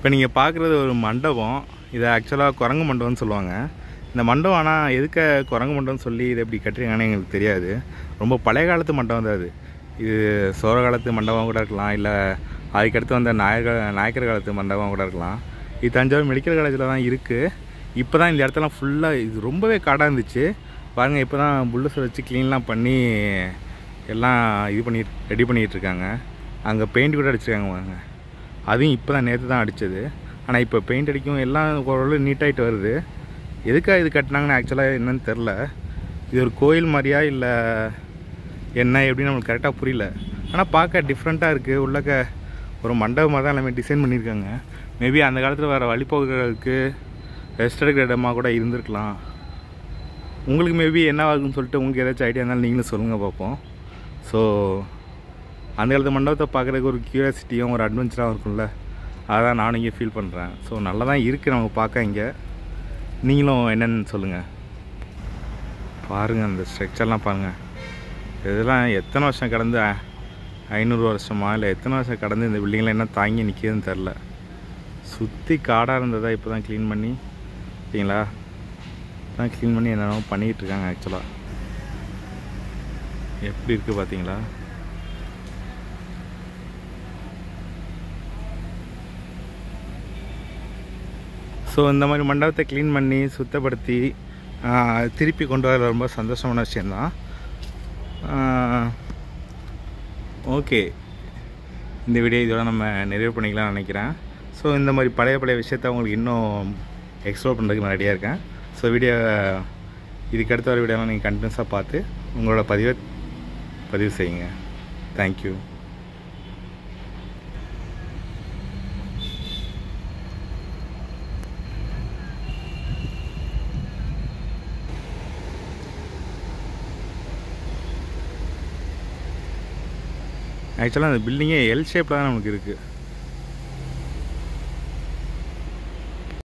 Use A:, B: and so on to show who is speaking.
A: இப்போ நீங்கள் பார்க்குறது ஒரு மண்டபம் இது ஆக்சுவலாக குரங்கு மண்டபம்னு சொல்லுவாங்க இந்த மண்டபம் ஆனால் எதுக்க குரங்கு மண்டபம்னு சொல்லி இது எப்படி கட்டுறீங்கன்னு எங்களுக்கு தெரியாது ரொம்ப பழைய காலத்து மண்டபம் தான் அது இது சோழ காலத்து மண்டபம் கூட இருக்கலாம் இல்லை அதுக்கடுத்து வந்த நாயக நாயக்கர் காலத்து மண்டபம் கூட இருக்கலாம் இது தஞ்சாவூர் மெடிக்கல் காலேஜில் தான் இருக்குது இப்போ தான் இந்த இடத்தெல்லாம் ஃபுல்லாக இது ரொம்பவே காடாக இருந்துச்சு பாருங்கள் இப்போ தான் புல்லஸை வச்சு க்ளீன்லாம் பண்ணி எல்லாம் இது பண்ணி ரெடி பண்ணிகிட்டு இருக்காங்க அங்கே பெயிண்ட் கூட அடிச்சிருக்காங்க பாருங்க அதையும் இப்போ தான் நேற்று தான் அடித்தது ஆனால் இப்போ பெயிண்ட் அடிக்கும் எல்லாம் ஓரளவு நீட்டாகிட்டு வருது எதுக்காக இது கட்டினாங்கன்னு ஆக்சுவலாக என்னன்னு தெரில இது ஒரு கோயில் மாதிரியா இல்லை என்ன எப்படின்னு நம்மளுக்கு கரெக்டாக புரியல ஆனால் பார்க்க டிஃப்ரெண்ட்டாக இருக்குது உள்ளக்க ஒரு மண்டபமாக தான் எல்லாமே டிசைன் பண்ணியிருக்காங்க மேபி அந்த காலத்தில் வர வழிபோக்குறதுக்கு ரெஸ்ட் எடுக்கிற இடமா கூட இருந்திருக்கலாம் உங்களுக்கு மேபி என்ன ஆகுன்னு சொல்லிட்டு உங்களுக்கு ஏதாச்சும் ஐடியா இருந்தாலும் நீங்களும் சொல்லுங்கள் பார்ப்போம் ஸோ அந்த காலத்து மண்டபத்தை பார்க்குறதுக்கு ஒரு க்யூரியாசிட்டியும் ஒரு அட்வென்ச்சராகவும் இருக்கும்ல அதான் நானும் இங்கே ஃபீல் பண்ணுறேன் ஸோ நல்லா தான் இருக்குது நம்ம பார்க்க இங்கே நீங்களும் என்னென்னு சொல்லுங்கள் பாருங்கள் அந்த ஸ்ட்ரக்சர்லாம் பாருங்கள் இதெல்லாம் எத்தனை வருஷம் கடந்து அ- ஐநூறு வருஷமா இல்லை எத்தனை வருஷம் கடந்து இந்த பில்டிங்கில் என்ன தாங்கி நிற்கிதுன்னு தெரில சுற்றி காடாக இருந்ததா இப்போ தான் க்ளீன் பண்ணி சரிங்களா தான் க்ளீன் பண்ணி என்னென்னமோ பண்ணிக்கிட்டு இருக்காங்க ஆக்சுவலாக எப்படி இருக்குது பார்த்தீங்களா ஸோ இந்த மாதிரி மண்டபத்தை க்ளீன் பண்ணி சுத்தப்படுத்தி ஆ, திருப்பி கொண்டு வர ரொம்ப சந்தோஷமான விஷயந்தான் ஓகே இந்த வீடியோ இதோட நம்ம நிறைவு பண்ணிக்கலாம்னு நினைக்கிறேன் ஸோ இந்த மாதிரி பழைய பழைய விஷயத்த உங்களுக்கு இன்னும் எக்ஸ்ப்ளோர் பண்ணுறதுக்கு நான் ரெடியாக இருக்கேன் ஸோ வீடியோ இதுக்கு அடுத்த வர வீடியோலாம் நீங்கள் கண்டினியூஸாக பார்த்து உங்களோட பதிவை பதிவு செய்யுங்க தேங்க்யூ ஆக்சுவலாக அந்த பில்டிங்கே எல் ஷேப்பில் தான் நமக்கு இருக்குது